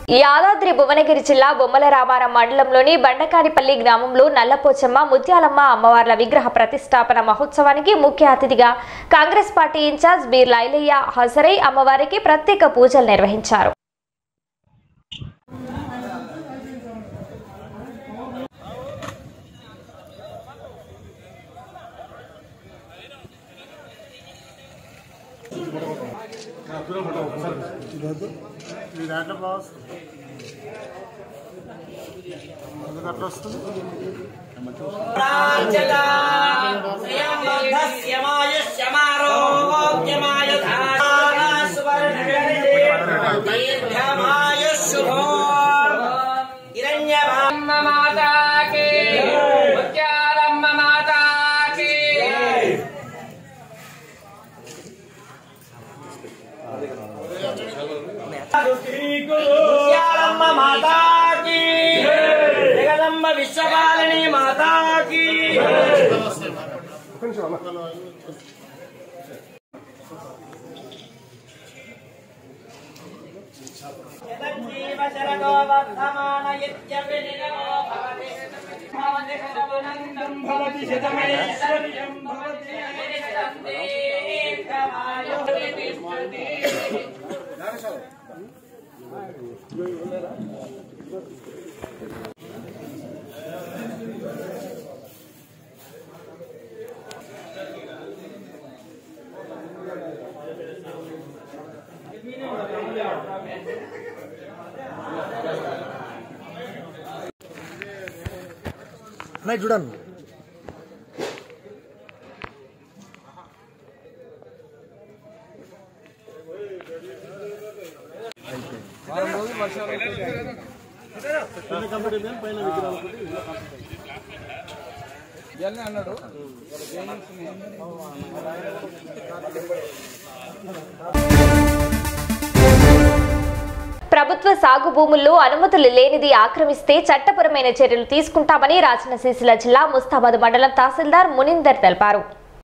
యాదాద్రి భువనగిరి జిల్లా బొమ్మల రామారం మండలంలోని బండకానిపల్లి గ్రామంలో నల్లపోచమ్మ ముత్యాలమ్మ అమ్మవార్ల విగ్రహ ప్రతిష్టాపన మహోత్సవానికి ముఖ్య అతిథిగా కాంగ్రెస్ పార్టీ ఇన్ఛార్జ్ బీర్ లైలయ్య హాజరై అమ్మవారికి ప్రత్యేక పూజలు నిర్వహించారు మీ దాంట్లో బాగా ఎందుకు అట్లా వస్తుంది జగదంబ విశ్వపాలిని మాతాకి జీవ శరదో వర్ధమాన యజ్ఞపి నిగమో భవతి భవతి శతమనందం భవతి శతమైశ్వర్యం భవతి శతం దీర్ఘమాయుః తిష్టతి. అన్నయ్య చూడండి ప్రభుత్వ సాగు భూముల్లో అనుమతులు లేనిది ఆక్రమిస్తే చట్టపరమైన చర్యలు తీసుకుంటామని రాజన్న సిరిసిల్ల జిల్లా ముస్తాబాద్ మండలం తహసీల్దార్ మునిందర్ తెలిపారు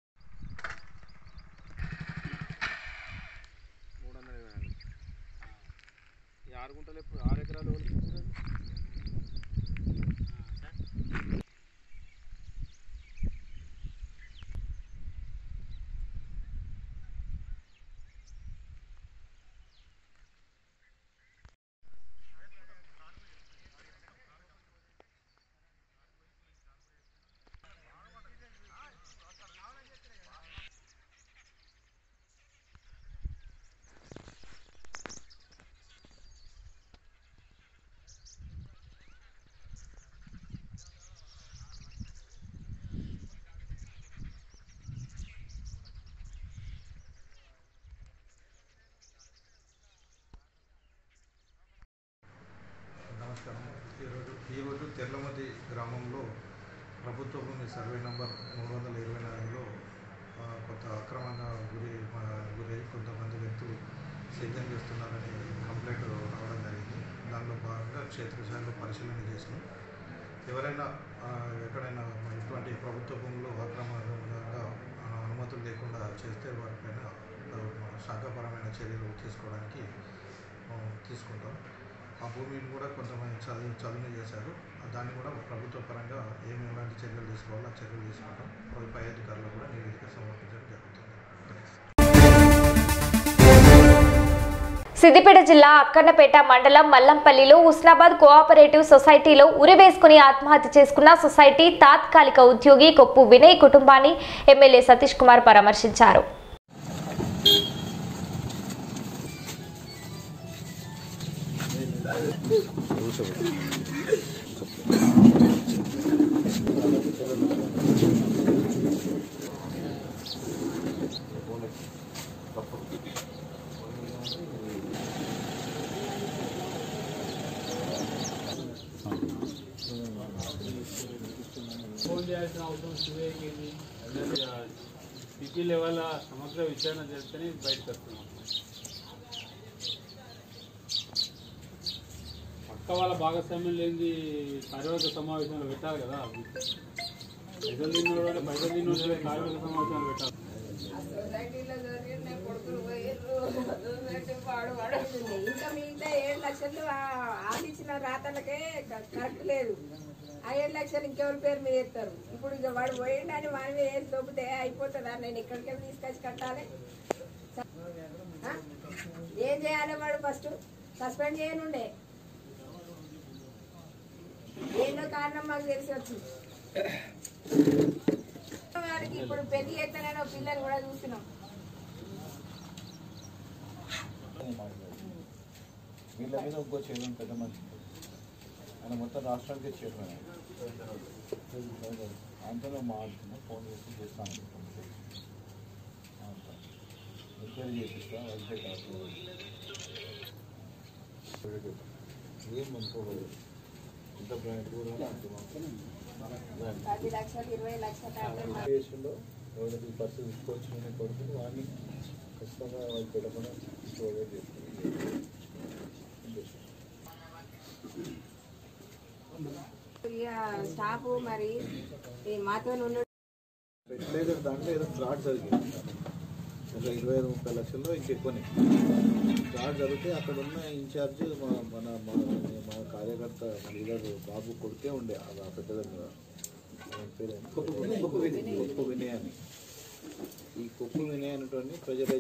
నమస్కారం ఈరోజు ఈరోజు తెర్లమతి గ్రామంలో ప్రభుత్వ భూమి సర్వే నంబర్ మూడు వందల ఇరవై నాలుగులో ఆ, కొంత అక్రమంగా గురి ఆ, గురై కొంతమంది వ్యక్తులు సేద్యం చేస్తున్నారని కంప్లైంట్ రావడం జరిగింది దానిలో భాగంగా క్షేత్రస్థాయిలో పరిశీలన చేసినాం ఎవరైనా ఆ, ఎక్కడైనా ఇటువంటి ప్రభుత్వ భూములు అక్రమంగా ఆ, అనుమతులు లేకుండా చేస్తే వారిపైన ఆ, శాఖాపరమైన చర్యలు తీసుకోవడానికి ఆ, తీసుకుంటాం ఆ భూమిని కూడా కొంతమంది చదువు చదును చేశారు దాన్ని కూడా ప్రభుత్వ పరంగా ఏమి ఎలాంటి చర్యలు తీసుకోవాలో ఆ చర్యలు తీసుకుంటాం పై- పై అధికారులు కూడా నివేదిక సమర్పించడం జరుగుతుంది సిద్దిపేట జిల్లా అక్కన్నపేట మండలం మల్లంపల్లిలో ఉస్నాబాద్ కోఆపరేటివ్ సొసైటీలో ఉరివేసుకుని ఆత్మహత్య చేసుకున్న సొసైటీ తాత్కాలిక ఉద్యోగి కొప్పు వినయ్ కుటుంబాన్ని ఎమ్మెల్యే సతీష్ కుమార్ పరామర్శించారు ఫోన్ చేయాల్సిన అవసరం సిబిఐకి సిటీ లెవెల్ సమగ్ర విచారణ చేస్తేనే ఇది బయటకు వస్తున్నాం పక్క వాళ్ళ భాగస్వామ్యం లేని కార్యవర్గ సమావేశాలు పెట్టాలి కదా పైసలు తిన్నోడు పైసలు తిన్నోడు కార్యవర్గ సమావేశాలు పెట్టాలి సొసైటీలో దొరికిన కొడుకులు పోయిర్రు సొసైటీ పాడు పడుతుంది ఇంకా మిగతా ఏళ్ళ లక్షలు ఆదించిన రాతలకే క- కరెక్ట్ లేదు ఆ ఏడు లక్షలు ఇంకెవరి పేరు మీద ఎత్తారు ఇప్పుడు ఇక వాడు పోయిండని వాడి మీద వేసి దొబ్బితే అయిపోతుందా నేను ఎక్కడికి వెళ్ళి తీసుకొచ్చి కట్టాలి ఆ? ఏం చేయాలి వాడు ఫస్ట్ సస్పెండ్ చేయనుండే ఏందో కారణం మాకు తెలిసి వచ్చింది వాడికి ఇప్పుడు పెళ్లి చేస్తానని ఒక పిల్లని కూడా చూస్తున్నాం వీళ్ళ మీద ఇంకో చైర్మన్ పెద్ద మనిషి ఆయన మొత్తం రాష్ట్రానికి చైర్మన్ ఆయనతో మాట్లాడుతున్నా ఫోన్ చేసి చేస్తాను ఎంక్వైరీ చేపిస్తా వెళ్తే కాదు ఏం అనుకోలేదు ఇంత బ్రాండ్ కూడా అంత పది లక్షలు ఇరవై లక్షల టాబ్లెట్ చేసిండో ఎవరికి పరిస్థితి తీసుకొచ్చిన కొడుకుని వాడిని ఖచ్చితంగా వాళ్ళు పెట్టకుండా ప్రొవైడ్ చేస్తుంది ఇక స్టాఫ్ మరి ఈ మాతో ఉన్న ఫెర్టిలైజర్ దాంట్లో ఏదో ఫ్రాడ్ జరిగింది ఒక ఇరవై ఐదు ముప్పై లక్షల్లో ఇంకెక్కువనే ఫ్రాడ్ జరిగితే అక్కడ ఉన్న ఇన్ఛార్జ్ మా మన మా మా కార్యకర్త మన లీడర్ బాబు కొడుకే ఉండే ఆ ఆ పెద్దల మీద ఆయన పేరు ఏంటి? కొప్పు వినయ్ అని ఈ కొప్పు వినయ్ అనేటువంటి ప్రజల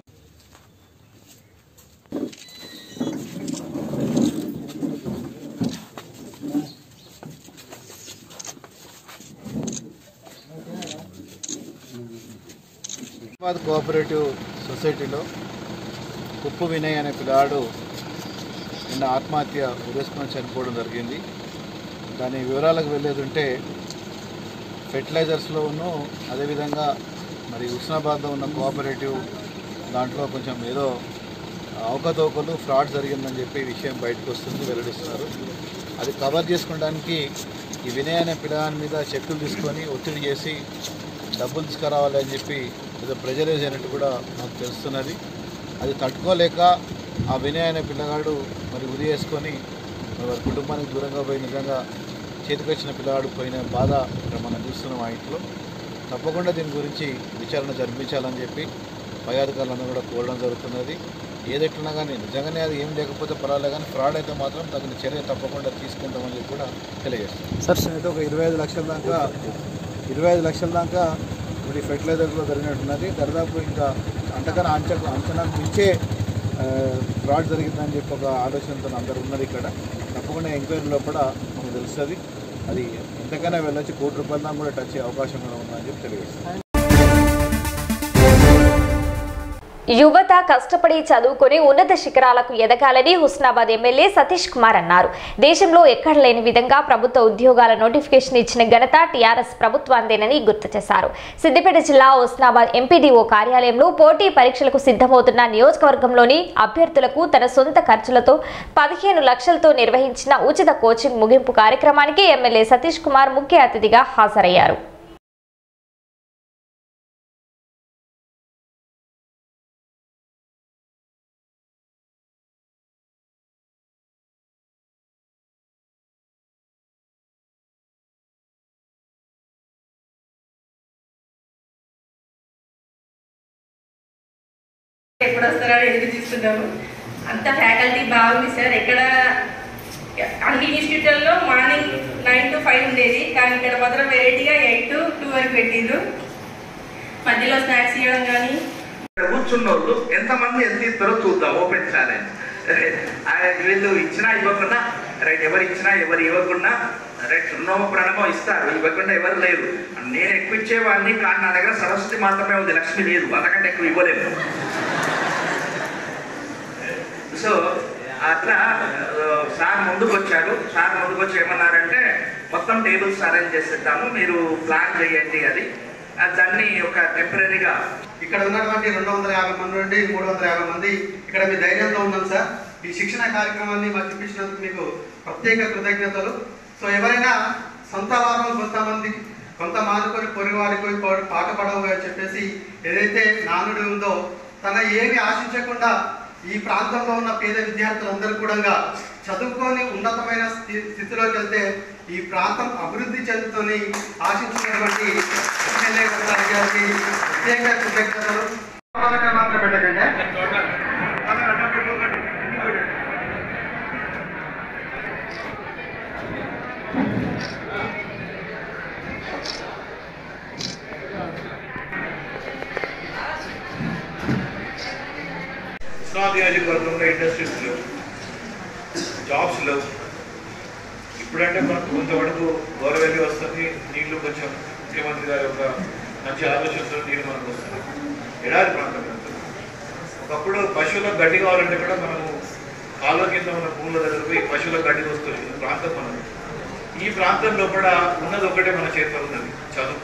హైదరాబాద్ కోఆపరేటివ్ సొసైటీలో కుప్పు వినయ్ అనే పిల్లాడు నిన్న ఆత్మహత్య ఉరేసుకొని చనిపోవడం జరిగింది దాని వివరాలకు వెళ్ళేది ఉంటే ఫెర్టిలైజర్స్లోనూ అదేవిధంగా మరి హుస్నాబాద్లో ఉన్న కోఆపరేటివ్ దాంట్లో కొంచెం ఏదో అవకతవకలు ఫ్రాడ్ జరిగిందని చెప్పి ఈ విషయం బయటకు వస్తుంది వెల్లడిస్తున్నారు అది కవర్ చేసుకోవడానికి ఈ వినయ్ అనే పిల్లగాని మీద చెక్కులు తీసుకొని ఒత్తిడి చేసి డబ్బులు తీసుకురావాలి అని చెప్పి ఏదో ప్రెజర్ చేసినట్టు కూడా నాకు తెలుస్తున్నది అది తట్టుకోలేక ఆ వినయ్ అనే పిల్లగాడు మరి ఉరి వేసుకొని మరి వారి కుటుంబానికి దూరంగా పోయి నిజంగా చేతికొచ్చిన పిల్లగాడు పోయిన బాధ ఇక్కడ మనం చూస్తున్నాం ఆ ఇంట్లో తప్పకుండా దీని గురించి విచారణ జరిపించాలని చెప్పి పై అధికారులను కూడా కోరడం జరుగుతున్నది ఏదెట్లున్నా కానీ నిజంగానే అది ఏం లేకపోతే పర్వాలేదు కానీ ఫ్రాడ్ అయితే మాత్రం తగిన చర్య తప్పకుండా తీసుకుంటామని చెప్పి కూడా తెలియజేస్తాం సార్ అయితే ఒక ఇరవై ఐదు లక్షల దాకా ఇరవై ఐదు లక్షల దాకా ఇప్పుడు ఈ ఫెర్టిలైజర్లో జరిగినట్టున్నది దాదాపు ఇంకా అంతకన్నా అంచకు అంచనాకు మించే ఆ, ఫ్రాడ్ జరిగిందని చెప్పి ఒక ఆలోచనతో అందరు ఉన్నారు ఇక్కడ తప్పకుండా ఎంక్వైరీలో కూడా మనకు తెలుస్తుంది అది ఎంతకైనా వెళ్ళొచ్చి కోటి రూపాయల దాకా కూడా టచ్ అయ్యే అవకాశం కూడా ఉందని చెప్పి తెలియజేస్తాం యువత కష్టపడి చదువుకొని ఉన్నత శిఖరాలకు ఎదగాలని హుస్నాబాద్ ఎమ్మెల్యే సతీష్ కుమార్ అన్నారు దేశంలో ఎక్కడ లేని విధంగా ప్రభుత్వ ఉద్యోగాల నోటిఫికేషన్ ఇచ్చిన ఘనత టీఆర్ఎస్ ప్రభుత్వాందేనని గుర్తు చేశారు సిద్దిపేట జిల్లా హుస్నాబాద్ ఎంపీడీఓ కార్యాలయంలో పోటీ పరీక్షలకు సిద్ధమవుతున్న నియోజకవర్గంలోని అభ్యర్థులకు తన సొంత ఖర్చులతో పదిహేను లక్షలతో నిర్వహించిన ఉచిత కోచింగ్ ముగింపు కార్యక్రమానికి ఎమ్మెల్యే సతీష్ కుమార్ ముఖ్య అతిథిగా హాజరయ్యారు ఎప్పుడు వస్తారో ఎదురు చూస్తున్నాము అంత ఫ్యాకల్టీ బాగుంది సార్ ఎక్కడ అన్ని ఇన్స్టిట్యూట్లలో మార్నింగ్ నైన్ టు ఫైవ్ ఉండేది కానీ ఇక్కడ మాత్రం వెరైటీగా ఎయిట్ టు టూ వరకు పెట్టిండ్రు మధ్యలో స్నాక్స్ ఇవ్వడం కానీ కూర్చున్న వాళ్ళు ఎంతమంది ఎంత ఇస్తారో చూద్దాం ఓపెన్ ఛాలెంజ్ వీళ్ళు ఇచ్చినా ఇవ్వకుండా రైట్ ఎవరు ఇచ్చినా ఎవరు ఇవ్వకుండా రైట్ ఉన్నో ప్రణమో ఇస్తారు ఇవ్వకుండా ఎవరు లేరు నేను ఎక్కువ ఇచ్చేవాడిని కానీ నా దగ్గర సరస్వతి మాత్రమే ఉంది లక్ష్మి లేదు అంతకంటే ఎక్కువ ఇవ్వలేము సో అట్లా ఆ, సార్ ముందుకు వచ్చారు సార్ ముందుకు వచ్చి ఏమన్నారంటే మొత్తం టేబుల్స్ అరేంజ్ చేసేద్దాము మీరు ప్లాన్ చేయండి అది ఆ, దాన్ని ఒక టెంపరీగా ఇక్కడ ఉన్నటువంటి రెండు వందల యాభై మంది నుండి మూడు వందల యాభై మంది ఇక్కడ మీ ధైర్యంతో ఉన్నాం సార్ ఈ శిక్షణ కార్యక్రమాన్ని మాకు చూపించినందుకు మీకు ప్రత్యేక కృతజ్ఞతలు సో ఎవరైనా సొంత లాభం కొంతమంది కొంత మానుకొని పొరుగు వారికి పాట పడవు అని చెప్పేసి ఏదైతే నానుడి ఉందో తన ఏమి ఆశించకుండా ఈ ప్రాంతంలో ఉన్న పేద విద్యార్థులందరూ కూడా చదువుకొని ఉన్నతమైన స్థి- స్థితిలోకి వెళ్తే ఈ ప్రాంతం అభివృద్ధి చెందుతుంది ఆశించినటువంటి ఎమ్మెల్యే గారికి ప్రత్యేక కృతజ్ఞతలు మాత్రం పెట్టకండి నియోజకవర్గంలో ఇండస్ట్రీస్ లేవు జాబ్స్ లేవు ఇప్పుడంటే మనకు కొంతవరకు గౌరవెల్లి వస్తుంది నీళ్లు కొంచెం ముఖ్యమంత్రి గారి యొక్క మంచి ఆలోచనతో నీళ్లు మనకు వస్తుంది ఎడారి ప్రాంతం ఇదంతా. ఒకప్పుడు పశువులకు గడ్డి కావాలంటే కూడా మనము కాలువ కింద ఉన్న భూముల దగ్గర పోయి పశువులకు గడ్డి వస్తుంది ఈ ప్రాంతం మనది ఈ ప్రాంతంలో కూడా ఉన్నది ఒకటే మన చేతిలో ఉన్నది చదువు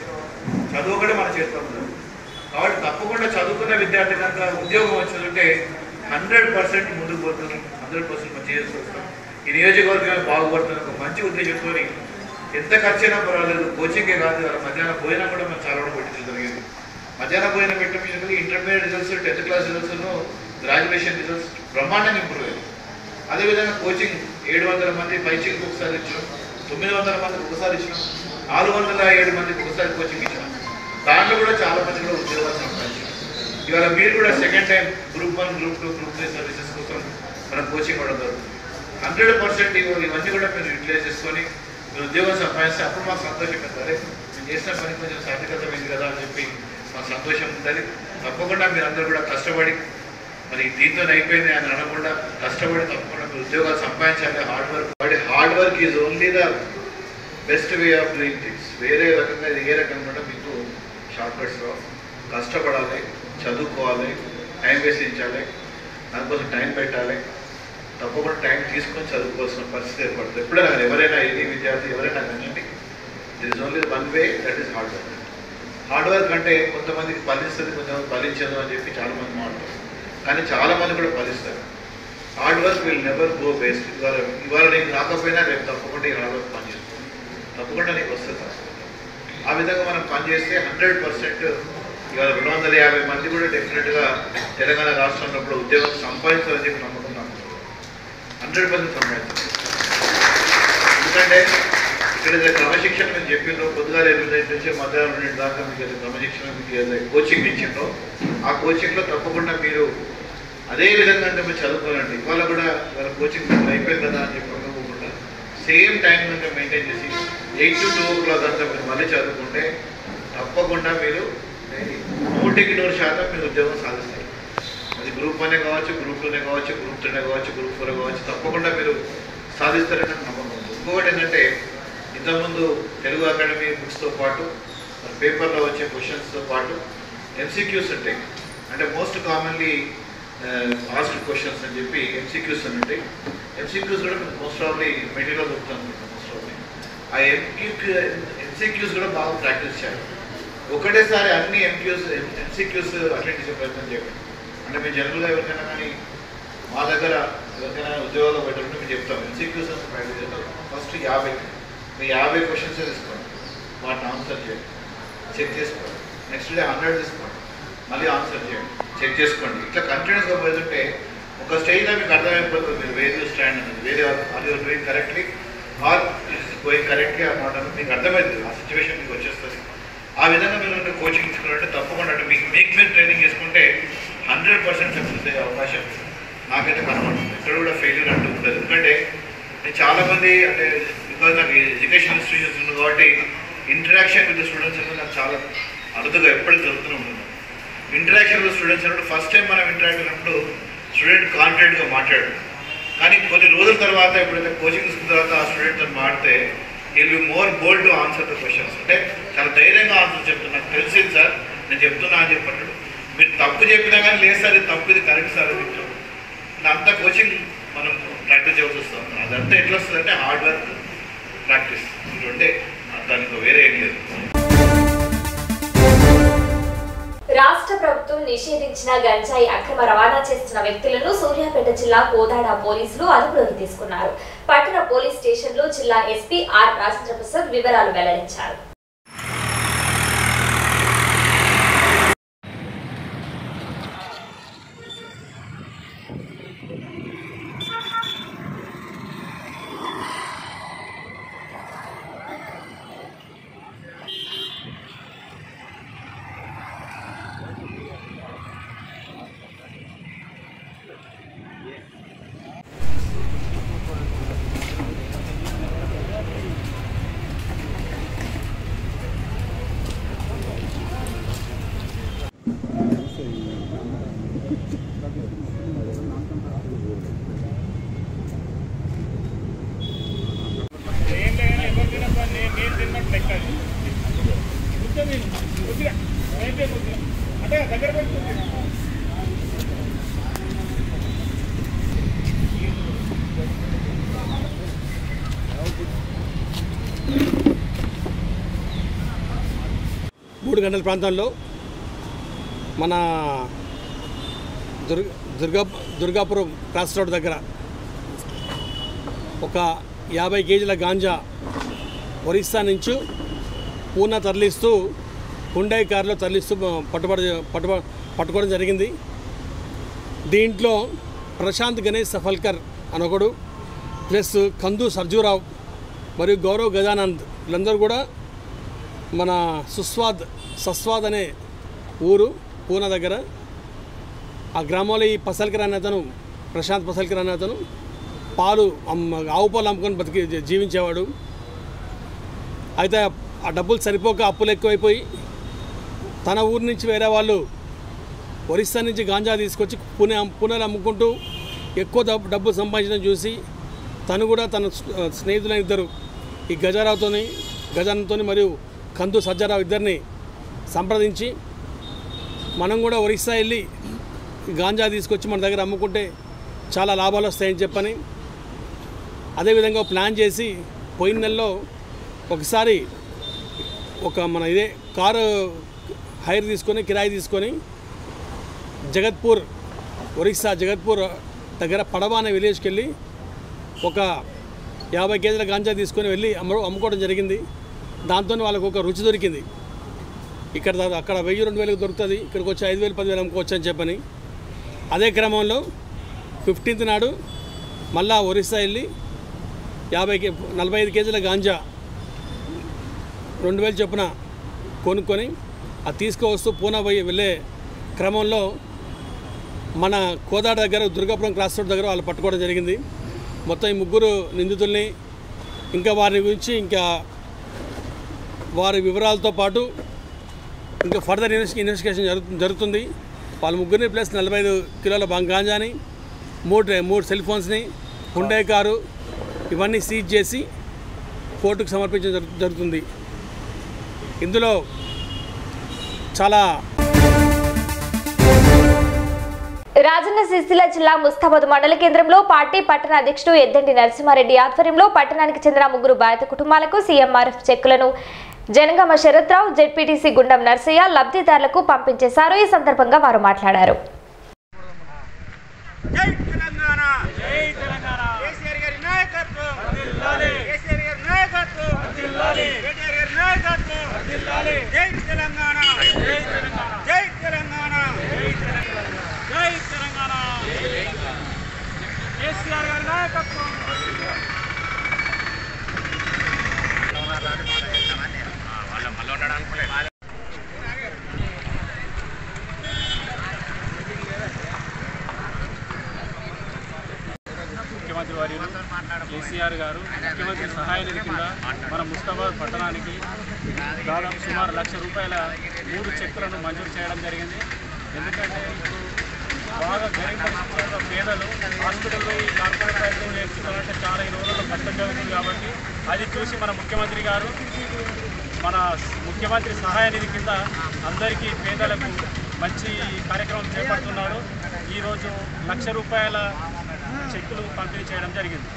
చదువు ఒకటే మన చేతిలో ఉన్నది కాబట్టి తప్పకుండా చదువుకున్న విద్యార్థి కనుక ఉద్యోగం వచ్చిందంటే హండ్రెడ్ పర్సెంట్ ముందుకు పోతుంది హండ్రెడ్ పర్సెంట్ మంచి చేసుకొస్తాం ఈ నియోజకవర్గం బాగుపడుతుంది ఒక మంచి ఉద్దేశంతో ఎంత ఖర్చు అయినా పర్వాలేదు కోచింగే కాదు వాళ్ళ మధ్యాహ్నం భోజనం కూడా మనం చాలా పెట్టడం జరిగింది మధ్యాహ్నం భోజనం పెట్టడం intermediate results tenth class results graduation results బ్రహ్మాండంగా ఇంప్రూవ్ అయ్యాయి అదేవిధంగా కోచింగ్ ఏడు వందల మంది పైచింగ్కి ఒకసారి ఇచ్చినాం తొమ్మిది వందల మందికి ఒకసారి ఇచ్చినాం నాలుగు వందల ఏడు మందికి ఒకసారి కోచింగ్ ఇచ్చినాం దాంట్లో కూడా చాలా మంది కూడా ఉద్యోగాలు సంపాదించారు ఇవాళ మీరు కూడా second time group one group two group three services కోసం మనం కోచింగ్ ఇవ్వడం జరుగుతుంది హండ్రెడ్ పర్సెంట్ ఇవన్నీ కూడా మీరు యూటిలైజ్ చేసుకొని మీరు ఉద్యోగం సంపాదిస్తే అప్పుడు మాకు సంతోషం సరే మేము చేసిన పని కొంచెం సార్థకతమైంది కదా అని చెప్పి మాకు సంతోషం ఉంటుంది తప్పకుండా మీరందరూ కూడా కష్టపడి మరి దీంతో అయిపోయింది అని అనకుండా కష్టపడి తప్పకుండా మీరు ఉద్యోగాలు సంపాదించాలి hard work but hard work is only the best way of doing things వేరే రకంగా ఇది ఏ రకంగా కూడా మీకు షార్ట్ కట్స్ రావు కష్టపడాలి చదువుకోవాలి టైం వేసించాలి దానికోసం టైం పెట్టాలి తప్పకుండా టైం తీసుకొని చదువుకోవాల్సిన పరిస్థితి ఏర్పడుతుంది ఎప్పుడైనా కానీ ఎవరైనా ఇది విద్యార్థి ఎవరైనా కానివ్వండి it is only one way that is hard work hard work అంటే కొంతమందికి ఫలిస్తుంది కొంతమంది ఫలించదు అని చెప్పి చాలా మంది మాట్లాడతారు కానీ చాలా మంది కూడా ఫలిస్తారు hard work will never go waste ఇవాళ ఇవాళ నీకు రాకపోయినా రేపు తప్పకుండా ఈ హార్డ్ వర్క్ పని చేస్తుంది తప్పకుండా నీకు వస్తుంది ఆ విధంగా మనం పని చేస్తే హండ్రెడ్ పర్సెంట్ ఇవాళ రెండు వందల యాభై మంది కూడా డెఫినెట్గా తెలంగాణ రాష్ట్రంలో కూడా ఉద్యోగం సంపాదించాలని చెప్పి నమ్ముకున్నాం హండ్రెడ్ పర్సెంట్ సంపాదించాలి ఎందుకంటే ఇక్కడ ఏదో క్రమశిక్షణ మీరు చెప్పిండ్రో పొద్దుగా ఎనిమిది నుంచి మధ్యాహ్నం రెండు దాకా మీకు ఏదో క్రమశిక్షణ మీకు ఏదో కోచింగ్ ఇచ్చిండ్రో ఆ కోచింగ్లో తప్పకుండా మీరు అదే విధంగా అంటే మీరు చదువుకోనండి ఇవాళ కూడా వాళ్ళ కోచింగ్ అయిపోయింది కదా అని చెప్పి అనుకోకుండా సేమ్ టైం కనుక మెయింటైన్ చేసి eight to two o'clock అంతా మీరు మళ్ళీ చదువుకుంటే తప్పకుండా మీరు నూటికి నూరు శాతం మీరు ఉద్యోగం సాధిస్తారు అది గ్రూప్ వనే కావచ్చు గ్రూప్ టూనే కావచ్చు గ్రూప్ త్రీనే కావచ్చు గ్రూప్ ఫోర్ కావచ్చు తప్పకుండా మీరు సాధిస్తారని నాకు నమ్మకం ఉంది ఇంకొకటి ఏంటంటే ఇంతకుముందు తెలుగు అకాడమీ బుక్స్తో పాటు పేపర్లో వచ్చే క్వశ్చన్స్తో పాటు ఎంసీక్యూస్ ఉంటాయి అంటే మోస్ట్ కామన్లీ ఆస్క్డ్ క్వశ్చన్స్ అని చెప్పి ఎంసీక్యూస్ అని ఉంటాయి ఎంసీక్యూస్ కూడా మోస్ట్ ఆఫ్లీ మెటీరియల్ దొరుకుతుంది మోస్ట్ ఆఫ్లీ ఆ ఎంక్యూ ఎంసీక్యూస్ కూడా బాగా ప్రాక్టీస్ చేయాలి ఒకటేసారి అన్ని ఎంక్యూస్ ఎంసీక్యూస్ అటెండ్ చేసే ప్రయత్నం చేయండి అంటే మీ జనరల్గా ఎవరికైనా కానీ మా దగ్గర ఎవరికైనా ఉద్యోగాలు పెట్టాలంటే మేము చెప్తాం ఎంసీక్యూస్ అని ప్రాక్టీస్ చేస్తాం ఫస్ట్ యాభై మీ యాభై క్వశ్చన్స్ తీసుకోండి వాటిని ఆన్సర్ చేయండి చెక్ చేసుకోండి నెక్స్ట్ డే హండ్రెడ్ తీసుకోండి మళ్ళీ ఆన్సర్ చేయండి చెక్ చేసుకోండి ఇట్లా కంటిన్యూస్గా పోతుంటే ఒక స్టేజ్లో మీకు అర్థమైపోతుంది మీరు వేరే స్టాండ్ అనేది వేరే are you're doing correctly or going correctly or not అనేది మీకు అర్థమవుతుంది ఆ సిచ్యువేషన్ మీకు వచ్చేస్తుంది ఆ విధంగా మీరు కోచింగ్ తీసుకున్నారంటే తప్పకుండా అంటే మీకు మీకు మీరు ట్రైనింగ్ చేసుకుంటే హండ్రెడ్ పర్సెంట్ సక్సెస్ అయ్యే అవకాశం నాకైతే కనబడుతుంది ఎక్కడ కూడా ఫెయిల్యూర్ అంటూ ఉండదు ఎందుకంటే నేను చాలామంది అంటే బికాజ్ నాకు ఎడ్యుకేషన్ ఇన్స్టిట్యూషన్స్ ఉంది కాబట్టి ఇంటరాక్షన్ విత్ స్టూడెంట్స్ అనేది నాకు చాలా అరుదుగా ఎప్పటికీ జరుగుతూనే ఉంటుంది ఇంటరాక్షన్ విత్ స్టూడెంట్స్ అన్నప్పుడు ఫస్ట్ టైం మనం ఇంటరాక్ట్ అయినప్పుడు స్టూడెంట్ కాన్ఫిడెంట్గా మాట్లాడు కానీ కొన్ని రోజుల తర్వాత ఎప్పుడైతే కోచింగ్ తీసుకున్న తర్వాత ఆ స్టూడెంట్తో మాడితే will be more bold to answer the questions అంటే చాలా ధైర్యంగా ఆన్సర్ చెప్తున్నా నాకు తెలిసింది సార్ నేను చెప్తున్నా అని చెప్పాడు మీరు తప్పు చెప్పినా కానీ లేదు సార్ ఇది తప్పు ఇది కరెక్ట్ సార్ అని చెప్తాడు అంటే అంత కోచింగ్ మనం ప్రాక్టీస్ చేయాల్సి వస్తుంది అదంతా ఎట్లా వస్తుంది అంటే హార్డ్ వర్క్ ప్రాక్టీస్ ఇది ఉంటే దానికి వేరే ఏం లేదు రాష్ట్ర ప్రభుత్వం నిషేధించిన గంజాయి అక్రమ రవాణా చేస్తున్న వ్యక్తులను సూర్యాపేట జిల్లా కోదాడ పోలీసులు అదుపులోకి తీసుకున్నారు పట్టణ పోలీస్ స్టేషన్లో జిల్లా ఎస్పీ ఆర్ రాజేంద్ర ప్రసాద్ వివరాలు వెల్లడించారు మూడు గంటల ప్రాంతంలో మన దుర్గ దుర్గా దుర్గాపురం క్రాస్ రోడ్ దగ్గర ఒక యాభై కేజీల గాంజా ఒరిస్సా నుంచి పూనా తరలిస్తూ హుండై కారులో తరలిస్తూ పట్టుబడి పట్టుబ పట్టుకోవడం జరిగింది దీంట్లో ప్రశాంత్ గణేష్ సఫల్కర్ అనొకడు ప్లస్ కందు సర్జురావు మరియు గౌరవ్ గజానంద్ వీళ్ళందరూ కూడా మన సుస్వాద్ సస్వాద్ అనే ఊరు పూనా దగ్గర ఆ గ్రామంలో ఈ పసల్కర్ అనే అతను ప్రశాంత్ పసల్కర్ అనే అతను పాలు అమ్మ ఆవు పాలు అమ్ముకొని బతికి జీ- జీవించేవాడు అయితే ఆ డబ్బులు సరిపోక అప్పులు ఎక్కువైపోయి తన ఊరు నుంచి వేరే వాళ్ళు ఒరిస్సా నుంచి గాంజా తీసుకొచ్చి పుణె పుణెలో అమ్ముకుంటూ ఎక్కువ డబ్బు డబ్బు సంపాదించడం చూసి తను కూడా తన స్నే- స్నేహితులైన ఇద్దరు ఈ గజారావుతోని గజానంతోని మరియు కందు సజ్జారావు ఇద్దరిని సంప్రదించి మనం కూడా ఒరిస్సా వెళ్ళి గాంజా తీసుకొచ్చి మన దగ్గర అమ్ముకుంటే చాలా లాభాలు వస్తాయని చెప్పని అదేవిధంగా ప్లాన్ చేసి పోయిన నెలలో ఒకసారి ఒక మన ఇదే కారు హైర్ తీసుకొని కిరాయి తీసుకొని జగత్పూర్ ఒరిస్సా జగత్పూర్ దగ్గర పడవ అనే విలేజ్కి వెళ్ళి ఒక యాభై కేజీల గాంజా తీసుకొని వెళ్ళి అమ్ము అమ్ముకోవడం జరిగింది దాంతో వాళ్ళకు ఒక రుచి దొరికింది ఇక్కడ దా- అక్కడ వెయ్యి రెండు వేలకు దొరుకుతుంది ఇక్కడికి వచ్చి ఐదు వేలు పదివేలు అమ్ముకోవచ్చు అని చెప్పని అదే క్రమంలో ఫిఫ్టీన్త్ నాడు మళ్ళా ఒరిస్సా వెళ్ళి యాభై కే నలభై ఐదు కేజీల గాంజా రెండు వేలు చొప్పున కొనుక్కొని అది తీసుకువస్తూ పూనా పోయి వెళ్ళే క్రమంలో మన కోదాడ దగ్గర దుర్గాపురం క్రాస్ రోడ్ దగ్గర వాళ్ళు పట్టుకోవడం జరిగింది మొత్తం ఈ ముగ్గురు నిందితుల్ని ఇంకా వారి గురించి ఇంకా వారి వివరాలతో పాటు ఇంకా ఫర్దర్ ఇన్వెస్ట్ ఇన్వెస్టిగేషన్ జరుగు జరుగుతుంది వాళ్ళ ముగ్గురిని ప్లస్ నలభై ఐదు కిలోల బంగ్ గాంజాని మూడు మూడు సెల్ ఫోన్స్ని హుండే కారు ఇవన్నీ సీజ్ చేసి కోర్టుకు సమర్పించడం జరుగు- జరుగుతుంది ఇందులో చాలా రాజన్న సిరిసిల్ల జిల్లా ముస్తాబాద్ మండల కేంద్రంలో పార్టీ పట్టణ అధ్యక్షుడు ఎద్దండి నరసింహారెడ్డి ఆధ్వర్యంలో పట్టణానికి చెందిన ముగ్గురు బాధిత కుటుంబాలకు సీఎంఆర్ఎఫ్ చెక్కులను జనగామ శరత్రావు జెడ్పీటీసీ గుండం నర్సయ్య లబ్ధిదారులకు పంపించేశారు ఈ సందర్భంగా వారు మాట్లాడారు జై తెలంగాణ జై తెలంగాణ కేసీఆర్ గారి నాయకత్వం వర్ధిల్లాలి కేసీఆర్ గారి నాయకత్వం వర్ధిల్లాలి కేటీఆర్ గారి నాయకత్వం వర్ధిల్లాలి జై తెలంగాణ జై తెలంగాణ జై తెలంగాణ జై తెలంగాణ జై తెలంగాణ కేసీఆర్ గారి నాయకత్వం ముఖ్యమంత్రి వర్యులు కేసీఆర్ గారు ముఖ్యమంత్రి సహాయ నిధి కింద మన ముస్తాబాద్ పట్టణానికి దాదాపు సుమారు లక్ష రూపాయల మూడు చెక్కులను మంజూరు చేయడం జరిగింది ఎందుకంటే ఇప్పుడు బాగా గరీబ్ పరిస్థితుల్లో పేదలు హాస్పిటల్లో ఈ కార్పొరేట్ వైద్యం నేర్చుకోవాలంటే చాలా ఈ రోజుల్లో కష్టం జరుగుతుంది కాబట్టి అది చూసి మన ముఖ్యమంత్రి గారు మన ముఖ్యమంత్రి సహాయ నిధి కింద అందరికీ పేదలకు మంచి కార్యక్రమం చేపడుతున్నారు ఈరోజు లక్ష రూపాయల చెక్కులు పంపిణీ చేయడం జరిగింది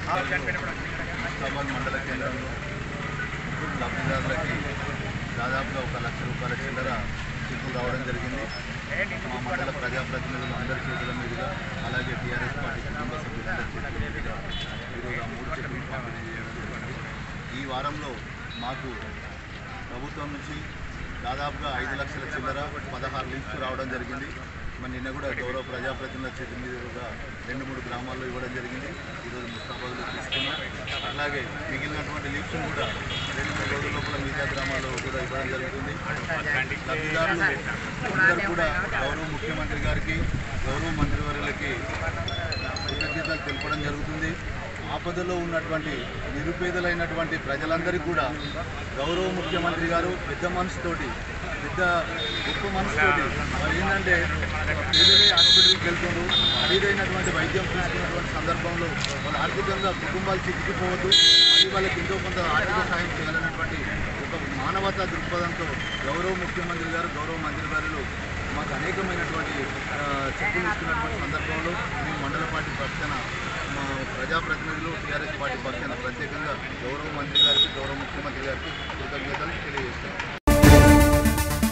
హైదరాబాద్ మండల కేంద్రంలో లబ్ధిదారులకి దాదాపుగా ఒక లక్ష రూపాయల చిల్లర చెక్కులు రావడం జరిగింది మా మండల ప్రజాప్రతినిధులు అందరి చేతుల మీదుగా అలాగే టీఆర్ఎస్ పార్టీ కుటుంబ సభ్యులందరి చేతుల మీదుగా ఈరోజు ఆ మూడు చెక్కులు పంపిణీ చేయడం జరిగింది ఈ వారంలో మాకు ప్రభుత్వం నుంచి దాదాపుగా ఐదు లక్షల చిల్లర పదహారు లిస్టు రావడం జరిగింది మరి నిన్న కూడా గౌరవ ప్రజాప్రతినిధుల చేతుల మీదుగా రెండు మూడు గ్రామాల్లో ఇవ్వడం జరిగింది ఈరోజు ముస్తాబాద్లో తీసుకున్నాం అలాగే మిగిలినటువంటి లిస్టును కూడా రెండు మూడు రోజుల లోపల మిగతా గ్రామాల్లో కూడా ఇవ్వడం జరుగుతుంది లబ్ధిదారులు అందరూ కూడా గౌరవ ముఖ్యమంత్రి గారికి గౌరవ మంత్రివర్యులకి కృతజ్ఞతలు తెలపడం జరుగుతుంది ఆపదలో ఉన్నటువంటి నిరుపేదలైనటువంటి ప్రజలందరికీ కూడా గౌరవ ముఖ్యమంత్రి గారు పెద్ద మనసుతోటి పెద్ద గొప్ప మనసుతోటి మరి ఏంటంటే పేదలే హాస్పిటల్కి వెళ్తున్నారు ఖరీదైనటువంటి వైద్యం తీసుకున్నటువంటి సందర్భంలో వాళ్ళ ఆర్థికంగా కుటుంబాలు చిక్కిపోవద్దు మరి వాళ్ళకి ఎంతో కొంత ఆర్థిక సహాయం చేయాలన్నటువంటి ఒక మానవతా దృక్పథంతో గౌరవ ముఖ్యమంత్రి గారు గౌరవ మంత్రి గారు మాకు అనేకమైనటువంటి ఆ, చెక్కులు ఇస్తున్నటువంటి సందర్భంలో మేము మండల పార్టీ పక్షాన మా ప్రజాప్రతినిధులు టీఆర్ఎస్ పార్టీ పక్షాన ప్రత్యేకంగా గౌరవ మంత్రి గారికి గౌరవ ముఖ్యమంత్రి గారికి కృతజ్ఞతలు తెలియజేస్తాం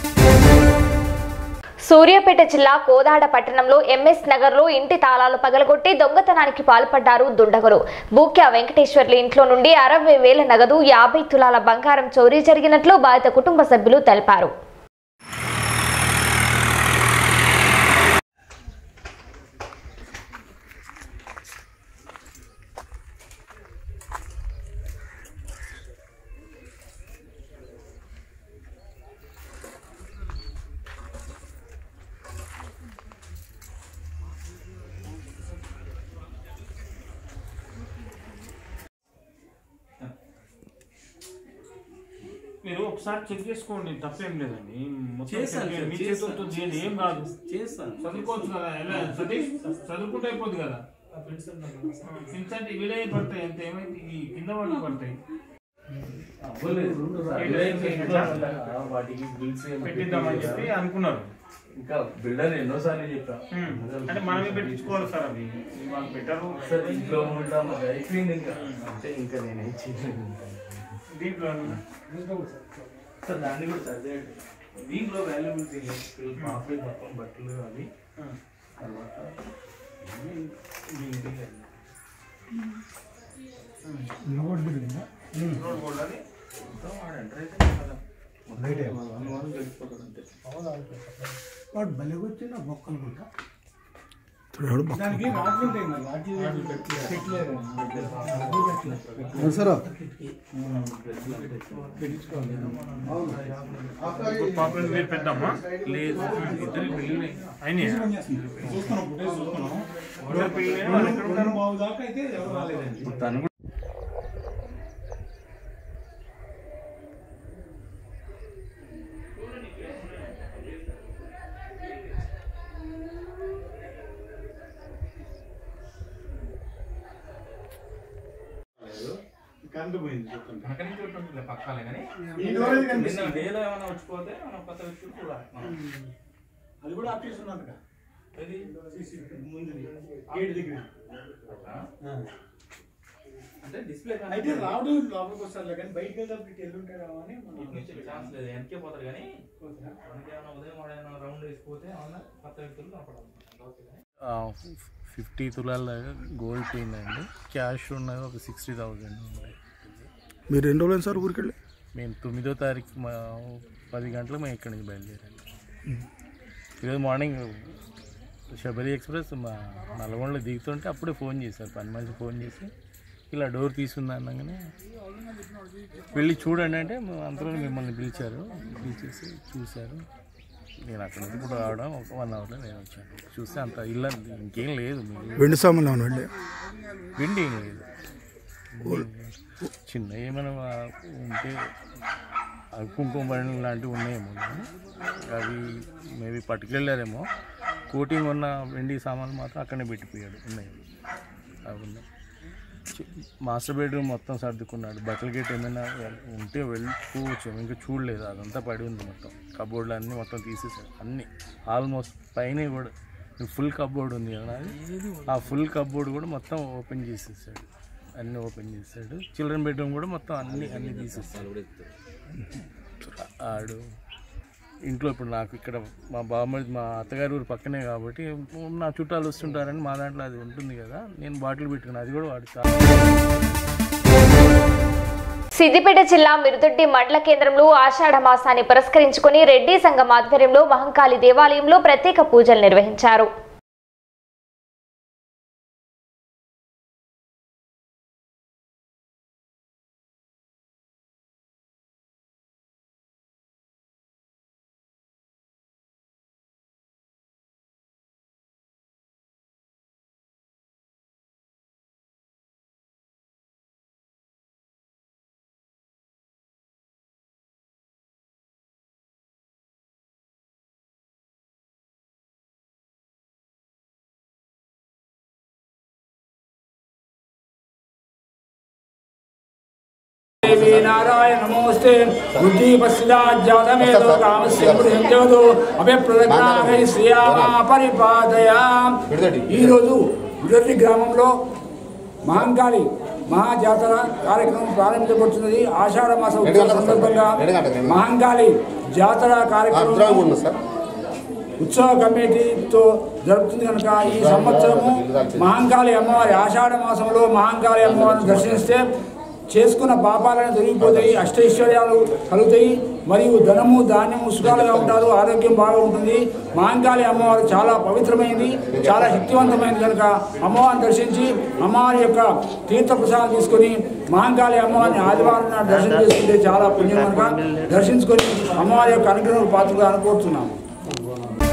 సూర్యాపేట జిల్లా కోదాడ పట్టణంలో ఎంఎస్ నగర్లో ఇంటి తాళాలు పగలగొట్టి దొంగతనానికి పాల్పడ్డారు దుండగులు బూక్యా వెంకటేశ్వర్ల ఇంట్లో నుండి అరవై వేల నగదు యాభై తులాల బంగారం చోరీ జరిగినట్లు బాధిత కుటుంబ సభ్యులు తెలిపారు మీరు ఒకసారి చెక్ చేసుకోండి తప్పేం లేదండి మొత్తం చేస్తాను చెక్ సార్, మీ చేస్తాను. చేతులతో చేయండి ఏం కాదు చేస్తాను. చదువుకోవచ్చు కదా ఎలా సతీష్ చదువుకుంటే అయిపోద్ది కదా ఫిన్స్ అంటే వీలే పడతాయి అంత ఏమైంది ఈ కింద వాళ్ళు పడతాయి వాటికి బిల్స్ పెట్టిద్దామని చెప్పి అనుకున్నారు ఇంకా బిల్డర్ ఎన్నోసార్లు చెప్పా అంటే మనమే పెట్టించుకోవాలి సార్ అవి వాళ్ళు పెట్టరు సార్ ఇంట్లో ఉంటాం అది అయిపోయింది ఇంకా అంటే ఇంకా నేను ఏం చేయలేదు దీంట్లో సార్ దాన్ని కూడా చదివేయండి దీంట్లో వాల్యుబిలిటీ మాఫీ మొత్తం బట్టలు అవి తర్వాత ఇవన్నీ మీ ఇంటికి వెళ్ళి. రోడ్ బోర్డు అది మొత్తం వాడు ఎంటర్ అయితే కదా. రైటే. వన్ వన్ గడిచిపోతాడు అంతే వాడు బలిగొచ్చిన బొక్కనుకుంటా దానికి రాట్లు ఉంటాయి మరి రాట్లు పెట్టలేదు సరే పాపం మీరు పెద్దమ్మా లేదు ఇద్దరు పెళ్ళి అయినాయి చూస్తున్నాం ఫుటేజ్ చూస్తున్నాం ఇద్దరు పెళ్ళి వాళ్ళు ఎక్కడ ఉంటారు? రెండు బాబు దాకా అయితే ఎవరు రాలేదండి తను కూడా కరెంట్ పోయింది చూడండి అక్కడి నుంచి ఉంటుంది పక్కాలే కానీ ఈ డోర్ ఏది నిన్న కనిపిస్తుంది? డేలో ఏమైనా వచ్చిపోతే మనం కొత్త వ్యక్తులు కూడా అది కూడా ఆఫీస్ ఉన్నట్టుగా ఇది సీసీ ముందు గేట్ దగ్గర అంటే డిస్ప్లే అయితే రావడం లోపలికి వస్తారు కానీ బయటకు వెళ్తారు ఇటు వెళ్ళుంటారు అని ఇటు నుంచి ఛాన్స్ లేదు వెనకే పోతారు కానీ మనకి ఏమైనా ఉదయం ఏమైనా రౌండ్ వేసిపోతే ఏమన్నా కొత్త వ్యక్తులు కనపడాలి ఫిఫ్టీ తులాల గోల్డ్ పోయిందండి క్యాష్ ఉన్నది ఒక సిక్స్టీ థౌజండ్ మీరు ఎన్ని రోజులు సార్ ఊరికి వెళ్ళి మేము తొమ్మిదో తారీఖు మా పది గంటలకు మేము ఇక్కడి నుంచి బయలుదేరాం ఈరోజు మార్నింగ్ శబరి ఎక్స్ప్రెస్ మా నల్గొండలో దిగుతుంటే అప్పుడే ఫోన్ చేశారు పని మనిషి ఫోన్ చేసి ఇలా డోర్ తీసుందా అనగానే వెళ్ళి చూడండి అంటే అంతలో మిమ్మల్ని పిలిచారు పిలిచేసి చూశారు నేను అక్కడ నుంచి ఇప్పుడు రావడం ఒక వన్ అవర్లో నేను వచ్చాను చూస్తే అంత ఇల్లు అంత ఇంకేం లేదు మీకు వెండి సామాన్లు ఏమైనా వెళ్ళి వెండి ఏం లేదు చిన్న ఏమైనా ఉంటే అవి కుంకుమ బండ్లు లాంటివి ఉన్నాయేమో కానీ అవి మేబీ పట్టుకెళ్ళారేమో కోటింగ్ ఉన్న వెండి సామాన్లు మాత్రం అక్కడనే పెట్టిపోయాడు ఉన్నాయి అవి ఉన్నాయి చి- మాస్టర్ బెడ్రూమ్ మొత్తం సర్దుకున్నాడు బట్టల గేట్ ఏమైనా ఉంటే వెళ్ళిపోవచ్చు ఇంకా చూడలేదు అదంతా పడి ఉంది మొత్తం కబోర్డ్లు అన్నీ మొత్తం తీసేసాడు అన్నీ ఆల్మోస్ట్ పైన కూడా ఫుల్ కబోర్డ్ ఉంది కదా అది ఆ ఫుల్ కబోర్డ్ కూడా మొత్తం ఓపెన్ చేసేసాడు అన్నీ ఓపెన్ చేసాడు చిల్డ్రన్ బెడ్రూమ్ కూడా మొత్తం అన్ని అన్ని తీసేసాడు ఆడు ఇంట్లో ఇప్పుడు నాకు ఇక్కడ మా బామ్మడి మా అత్తగారి ఊరు పక్కనే కాబట్టి నా చుట్టాలు వస్తుంటారని మా దాంట్లో అది ఉంటుంది కదా నేను బాటిల్ పెట్టుకున్నాను అది కూడా వాడుతా సిద్దిపేట జిల్లా మిరుదొడ్డి మండల కేంద్రంలో ఆషాఢ మాసాన్ని పురస్కరించుకుని రెడ్డి సంఘం ఆధ్వర్యంలో మహంకాళి దేవాలయంలో ప్రత్యేక పూజలు నిర్వహించారు దేవి నారాయణ నమోస్తే బుద్ధి పశ్చాజ్జాతమేదో కామస్య పురుషంజోదు అభిప్రదగ్నాహై శ్రీయామా పరిపాదయా ఈరోజు విడర్లి గ్రామంలో మహంకాళి మహాజాతర కార్యక్రమం ప్రారంభించబడుతున్నది ఆషాఢ మాస ఉత్సవ సందర్భంగా మహంకాళి జాతర కార్యక్రమం ఉత్సవ కమిటీతో జరుగుతుంది కనుక ఈ సంవత్సరము మహంకాళి అమ్మవారి ఆషాఢ మాసంలో మహంకాళి అమ్మవారిని దర్శిస్తే చేసుకున్న పాపాలను తొలగిపోతాయి అష్టైశ్వర్యాలు కలుగుతాయి మరియు ధనము ధాన్యము సుఖాలుగా ఉంటారు ఆరోగ్యం బాగా ఉంటుంది మహంకాళి అమ్మవారు చాలా పవిత్రమైంది చాలా శక్తివంతమైంది కనుక అమ్మవారిని దర్శించి అమ్మవారి యొక్క తీర్థ ప్రసాదం తీసుకొని మహంకాళి అమ్మవారిని ఆదివారం నాడు దర్శనం చేసుకుంటే చాలా పుణ్యం కనుక దర్శించుకొని అమ్మవారి యొక్క అనుగ్రహం పాత్రగా అనుకోతున్నాము